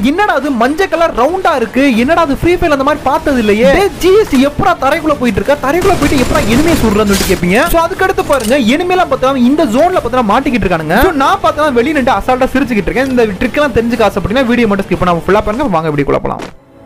என்னடா அது மஞ்சள் கலர் ரவுண்டா இருக்கு என்னடா அது ஃப்ரீ ஃபயர் அந்த மாதிரி பார்த்தது இல்லையே ஜிஎஸ்டி எப்படா தரைக்குள்ள போயிட்டு இருக்கா தரைக்குள்ள போயிட்டு எப்படா எனிமே சொல்றதுன்னு சொல்லிட்டு கேப்பீங்க சோ அதுக்கு அடுத்து பாருங்க எனிமேலாம் பார்த்தா இந்த ஜோன்ல பார்த்தா மாட்டிக்கிட்டு இருக்கானுங்க So, நான் பார்த்தா வெளிய நின்று அசால்ட்டா சிரிச்சுக்கிட்டு இருக்கேன் இந்த ட்ரிக் எல்லாம் தெரிஞ்சுக்க ஆசைப்பட்டீங்கன்னா வீடியோ மட்டும் ஸ்கிப் பண்ணாம ஃபுல்லா பாருங்க வாங்க வீடியோக்குள்ள போலாம்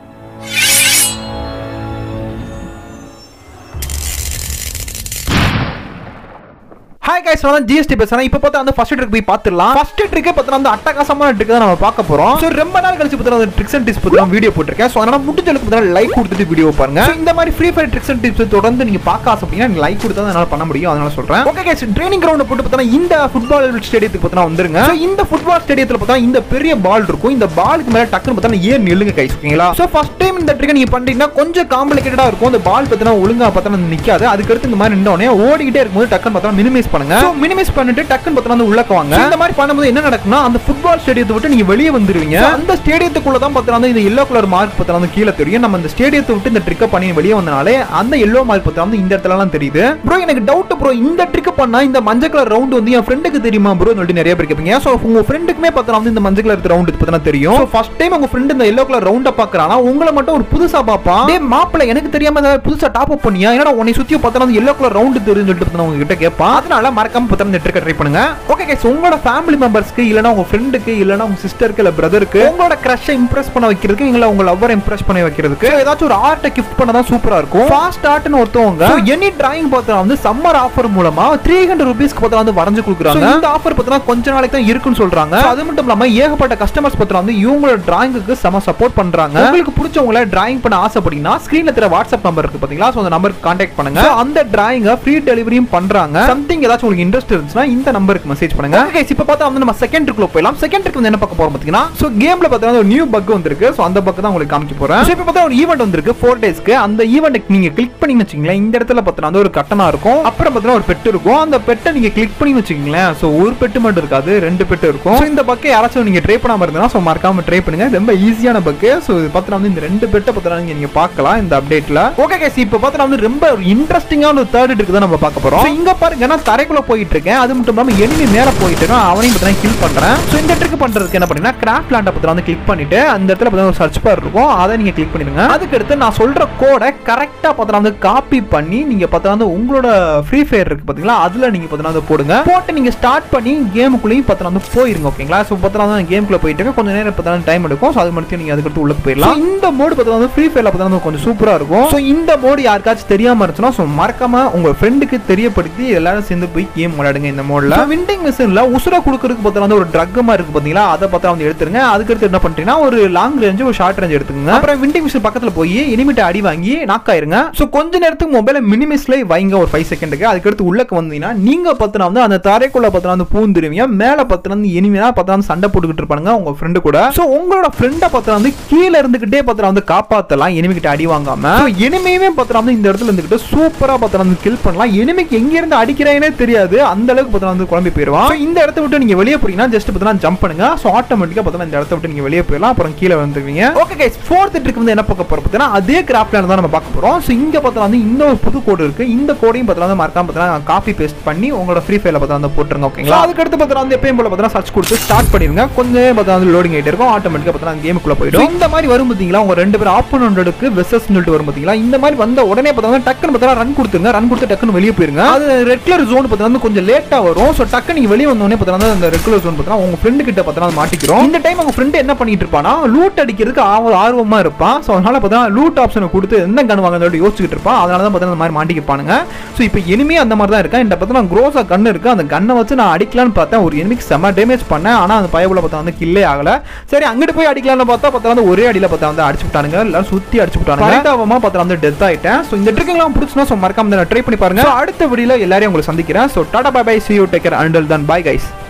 ஹாய் கைஸ் நான் ஜிஎஸ்டி பேசுறேன் இப்போ பார்த்தா அந்த ஃபர்ஸ்ட் ட்ரிக் போய் பார்த்துடலாம் ஃபர்ஸ்ட் ட்ரிக்கே பார்த்தா அந்த அட்டகாசமான ட்ரிக் தான் நம்ம பார்க்க போறோம் ஸோ ரொம்ப நாள் கழிச்சு பார்த்தா அந்த ட்ரிக்ஸ் அண்ட் டிப்ஸ் பத்தி வீடியோ போட்டிருக்கேன் ஸோ அதனால முடிஞ்ச அளவுக்கு பார்த்தா லைக் கொடுத்துட்டு வீடியோ பாருங்க So, இந்த மாதிரி Free Fire tricks and tips தொடர்ந்து நீங்க பார்க்க ஆசைப்பட்டீங்கன்னா நீங்க லைக் கொடுத்தா தான் என்னால பண்ண முடியும் அதனால சொல்றேன் ஓகே கைஸ் ட்ரைனிங் கிரவுண்ட் போட்டு பார்த்தா இந்த ஃபுட்பால் ஸ்டேடியத்துக்கு பார்த்தா வந்துருங்க So, இந்த ஃபுட்பால் ஸ்டேடியத்தில் பார்த்தா இந்த பெரிய பால் இருக்கும் இந்த பாலுக்கு மேல டக்குன்னு பார்த்தா ஏன் நில்லுங்க கைஸ் ஓகேங்களா ஸோ ஃபர்ஸ்ட் டைம் இந்த ட்ரிக் நீங்க பண்றீங்கன்னா கொஞ்சம் காம்ப்ளிகேட்டடா இருக்கும் அந்த பால் பார்த்தா ஒழுங்கா பார்த்தா நிக்காது அதுக்கடுத்து இந்த மாதிரி நின்றோடனே ஓடிக்கிட்டே இருக்கும்போது டக்குன்னு பார்த்தா மினிமைஸ் பண்ணுங்க ஸோ மினிமைஸ் பண்ணிட்டு டக்குன்னு பார்த்தா வந்து உள்ளக்க வாங்க இந்த மாதிரி பண்ணும்போது என்ன நடக்கும்னா அந்த ஃபுட்பால் ஸ்டேடியத்தை விட்டு நீங்க வெளியே வந்துருவீங்க So, அந்த ஸ்டேடியத்துக்குள்ள தான் பார்த்தா வந்து இந்த எல்லோ கலர் மார்க் பார்த்தா வந்து கீழே தெரியும் நம்ம அந்த ஸ்டேடியத்தை விட்டு இந்த ட்ரிக்கை பண்ணி வெளியே வந்தனாலே அந்த எல்லோ மார்க் பார்த்தா வந்து இந்த இடத்துல எல்லாம் தெரியுது ப்ரோ எனக்கு டவுட் ப்ரோ இந்த ட்ரிக் பண்ணா இந்த மஞ்சள் கலர் ரவுண்ட் வந்து என் ஃப்ரெண்டுக்கு தெரியுமா ப்ரோ சொல்லிட்டு நிறைய பேர் கேட்பீங்க ஸோ உங்க ஃப்ரெண்டுக்குமே பார்த்தா வந்து இந்த மஞ்சள் கலர் ரவுண்ட் பார்த்தா தெரியும் ஃபர்ஸ்ட் டைம் உங்க ஃப்ரெண்ட் இந்த எல்லோ கலர் ரவுண்ட பாக்குறானா உங்களை மட்டும் ஒரு புதுசா பாப்பா டே மாப்பிள்ள எனக்கு தெரியாம ஏதாவது புதுசா டாப் அப் பண்ணியா என்னடா உன்னை சுத்தி பார்த்தா வந்து எல்லோ கலர் ரவுண்ட் தெரியும் சொல்லிட்டு பார்த்தா உங்ககிட்ட கேட்பான் அதனால மறக்காம பார்த்தா இந்த ட்ரிக்கை ட்ரை பண்ணுங்க ஓகே கைஸ் உங்களோட ஃபேமிலி மெம்பர்ஸ்க்கு இல்லனா உங்க ஃப்ரெண்டுக்கு இல்லனா உங்க சிஸ்டருக்கு இல்ல பிரதருக்கு உங்களோட க்ரஷை இம்ப்ரெஸ் பண்ண வைக்கிறதுக்கு இல்ல உங்க லவ்வரை இம்ப்ரெஸ் பண்ண வைக்கிறதுக்கு ஏதாச்சும் ஒரு ஆர்ட்டை கிஃப்ட் பண்ண தான் சூப்பரா இருக்கும் ஃபாஸ்ட் ஆர்ட்னு ஒருத்தவங்க எனி டிராயிங் பார்த்தா வந்து சம்மர் ஆஃபர் மூலமா த்ரீ ஹண்ட்ரட் ருபீஸ்க்கு பார்த்தா வந்து வரைஞ்சு கொடுக்குறாங்க இந்த ஆஃபர் பார்த்தா கொஞ்ச நாளைக்கு தான் இருக்குன்னு சொல்றாங்க So, அது மட்டும் இல்லாம ஏகப்பட்ட கஸ்டமர்ஸ் பார்த்தா வந்து இவங்களோட டிராயிங்குக்கு செம சப்போர்ட் பண்றாங்க உங்களுக்கு பிடிச்சவங்கள டிராயிங் பண்ண ஆசைப்பட்டீங்கன்னா ஸ்கிரீன்ல தெரிய வாட்ஸ்அப் நம்பர் இருக்கு பாத்தீங்களா சோ அந்த நம்பருக்கு கான்டாக்ட் பண்ணுங்க So, அந்த டிராயிங்க ஃப்ரீ டெலிவரியும் பண்றாங்க சம்திங் ஏதாச்சும் உங்களுக்கு இன்ட்ரெஸ்ட் இருந்துச்சுன்னா இந்த நம்பருக்கு மெசேஜ் பண்ணுங்க ஓகே இப்போ பார்த்தா வந்து நம்ம செகண்ட் ட்ரிக்ல போயிடலாம் செகண்ட் ட்ரிக் வந்து என்ன பார்க்க போறோம் பாத்தீங்கன்னா சோ கேம்ல பார்த்தா ஒரு நியூ பக் வந்திருக்கு சோ அந்த பக் தான் உங்களுக்கு காமிக்க போறேன் So, இப்போ பார்த்தா ஒரு ஈவெண்ட் வந்திருக்கு ஃபோர் டேஸ்க்கு அந்த ஈவெண்ட் நீங்க கிளிக் பண்ணி வச்சீங்களேன் இந்த இடத்துல பார்த்தா வந்து ஒரு கட்டணம் இருக்கும் அப்புறம் பார்த்தா ஒரு பெட் இருக்கும் அந்த பெட்டை நீங்க கிளிக் பண்ணி வச்சீங்களேன் சோ ஒரு பெட்டு மட்டும் இருக்காது ரெண்டு பெட்டு இருக்கும் So, இந்த பக்கை யாராச்சும் நீங்க ட்ரை பண்ணாம இருந்தா சோ மறக்காம ட்ரை பண்ணுங்க இது ரொம்ப ஈஸியான பக்கு சோ இது பார்த்தா வந்து இந்த ரெண்டு பெட்டை பார்த்தா நீங்க நீங்க பார்க்கலாம் இந்த அப்டேட்ல ஓகே கேஸ் இப்போ பார்த்தா வந்து ரொம்ப ஒரு இன்ட்ரெஸ்டிங்கான ஒரு தேர்ட் ட்ரிக் தான் நம்ம பார்க்க போறோம் So, இங்க பாருங்க நான் தரைக்குள்ள போயிட்டு இருக்கேன் அது மட்டும் இல்லாம எனிமி மேல போயிட்டு இருக்கேன் அவனையும் பார்த்தா கில் பண்றேன் சோ இந்த ட்ரிக் பண்றதுக்கு என்ன பண்ணீங்கன்னா கிராஃப்ட் லேண்ட பத்தி வந்து கிளிக் பண்ணிட்டு அந்த இடத்துல பார்த்தா ஒரு சர்ச் பார் இருக்கும் அதை நீங்க கிளிக் பண்ணிடுங்க அதுக்கு அடுத்து நான் சொல்ற கோடை கரெக்டா பார்த்தா வந்து காப்பி பண்ணி நீங்க பார்த்தா வந்து உங்களோட ஃப்ரீ ஃபயர் இருக்கு பாத்தீங்களா அதுல நீங்க பார்த்தா வந்து போடுங்க போட்டு நீங்க ஸ்டார்ட் பண்ணி கேமுக்குள்ளேயும் பார்த்தா வந்து போயிருங்க ஓகேங்களா சோ பார்த்தா வந்து கேமுக்குள்ள போயிட்டு இருக்கு. கொஞ்ச நேரம் பார்த்தா டைம் எடுக்கும் சோ அது மட்டும் நீங்க அதுக்கு உள்ள போயிடலாம் So, இந்த மோடு பார்த்தா வந்து ஃப்ரீ ஃபயர்ல பார்த்தா வந்து கொஞ்சம் சூப்பரா இருக்கும் சோ இந்த மோடு யாருக்காச்சும் தெரியாம இருந்துச்சுன்னா சோ மறக்காம உங்க ஃப்ரெண்டுக்கு தெரியப்படுத்தி எல்லாரும் சேர்ந்து போய் கேம் விளையாடுங்க இந்த மோட்ல விண்டிங் மிஷின்ல உசுர குடுக்கறதுக்கு பார்த்தா வந்து ஒரு ட்ரக் மாதிரி இருக்கு பாத்தீங்களா அதை பார்த்தா வந்து எடுத்துருங்க அதுக்கு அடுத்து என்ன பண்றீங்கன்னா ஒரு லாங் ரேஞ்ச் ஒரு ஷார்ட் ரேஞ்ச் எடுத்துக்கங்க அப்புறம் விண்டிங் மிஷின் பக்கத்துல போய் இனிமிட்ட அடி வாங்கி நாக் ஆயிருங்க சோ கொஞ்ச நேரத்துக்கு மொபைல மினிமிஸ்ல வைங்க ஒரு ஃபைவ் செகண்டுக்கு அதுக்கு அடுத்து உள்ளக்க வந்தீங்கன்னா நீங்க பத்தினா வந்து அந்த தரைக்குள்ள பத்தினா வந்து பூந்துருவீங்க மேல பத்தினா வந்து இனிமையா பார்த்தா வந்து சண்டை போட்டுக்கிட்டு இருப்பாங்க உங்க ஃப்ரெண்டு கூட சோ உங்களோட ஃப்ரெண்டை பத்தினா வந்து கீழே இருந்துகிட்டே பத்தினா வந்து காப்பாத்தலாம் எனிமிக்கிட்ட அடி வாங்காம So, எனிமையுமே பத்தினா வந்து இந்த இடத்துல இருந்துகிட்டு சூப்பரா பத்தினா வந்து கில் பண்ணலாம் எனிமிக்கு எங்க இருந்து அடிக்கிறேனே தெரியாது அந்த அளவுக்கு பத்தினா வந்து குழம்பி போயிருவான் So, இந்த இடத்த விட்டு நீங்க வெளியே போறீங்கன்னா ஜஸ்ட் பத்தினா ஜம்ப் பண்ணுங்க சோ ஆட்டோமேட்டிக்கா பத்தினா இந்த இடத்த விட்டு நீங்க வெளியே போயிடலாம் அப்புறம் கீழே வந்துருவீங்க ஓகே கைஸ் ஃபோர்த் ட்ரிக் வந்து என்ன பார்க்க போறோம் பார்த்தீங்கன்னா அதே கிராஃப்ட் தான் நம்ம பார்க்க போறோம் சோ இங்க பார்த்தா வந்து இன்னொரு புது கோடு இருக்கு இந்த கோடையும் பார்த்தா வந்து மறக்காம பார்த்தா காப்பி பேஸ்ட் பண்ணி உங்களோட ஃப்ரீ ஃபயர்ல பார்த்தா வந்து போட்டுருங்க ஓகேங்களா அதுக்கு அடுத்து பார்த்தா வந்து எப்பயும் போல பார்த்தா சர்ச் கொடுத்து ஸ்டார்ட் பண்ணிருங்க கொஞ்சம் பார்த்தா வந்து லோடிங் ஆயிட்டு இருக்கும் ஆட்டோமேட்டிக்கா பார்த்தா கேமுக்குள்ள போயிடும் இந்த மாதிரி வரும் பார்த்தீங்களா உங்க ரெண்டு பேரும் ஆப்போனண்ட்டுக்கு வெசஸ் சொல்லிட்டு வரும் பார்த்தீங்களா இந்த மாதிரி வந்த உடனே பார்த்தா வந்து டக்குன்னு பார்த்தா ரன் கொடுத்துருங்க ரன் கொடுத்து டக்குன்னு வெளியே போயிருங்க அது ரெட் கலர் ஜோன் பார்த்தா வந்து கொஞ்சம் லேட்டா வரும் ஸோ டக்கு நீங்க வெளியே வந்தோடனே பார்த்தா வந்து அந்த ரெட் கலர் ஜோன் பார்த்தா உங்க ஃப்ரெண்டு கிட்ட பார்த்தா மாட்டிக்கிறோம் இந்த டைம் உங்க ஃப்ரெண்ட் என்ன பண்ணிட்டு இருப்பானா லூட் அடிக்கிறதுக்கு ஆவ- ஆர்வமா இருப்பான் ஸோ அதனால பார்த்தா லூட் ஆப்ஷனை கொடுத்து என்ன கன் வாங்க யோசிச்சுட்டு இருப்பான் அதனால தான் பார்த்தா இந்த மாதிரி மாட்டிக்கிப்பானுங்க ஸோ இப்போ எனிமே அந்த மாதிரி தான் இருக்கா இந்த பார்த்தா நான் க்ரோஸா கன் இருக்கு அந்த கன்னை வச்சு நான் அடிக்கலாம்னு பார்த்தேன் ஒரு எனிமிக்கு செம டேமேஜ் பண்ணேன் ஆனா அந்த பயபுல பார்த்தா வந்து கில்லே ஆகல சரி அங்கிட்டு போய் அடிக்கலாம்னு பார்த்தா பார்த்தா வந்து ஒரே அடியில பார்த்தா வந்து அடிச்சு விட்டானுங்க எல்லாரும் சுத்தி அடிச்சு விட்டானுங்க பரிதாபமா பார்த்தா வந்து டெத் ஆயிட்டேன் ஸோ இந்த ட்ரிக்கெல்லாம் பிடிச்சுன்னா ஸோ மறக்காம ட்ரை பண்ணி பாருங்க So, அடுத்த வீடியோல எல்லாரையும் உங்களை சந்திக்கிறேன் so tata bye bye see you take care until then bye guys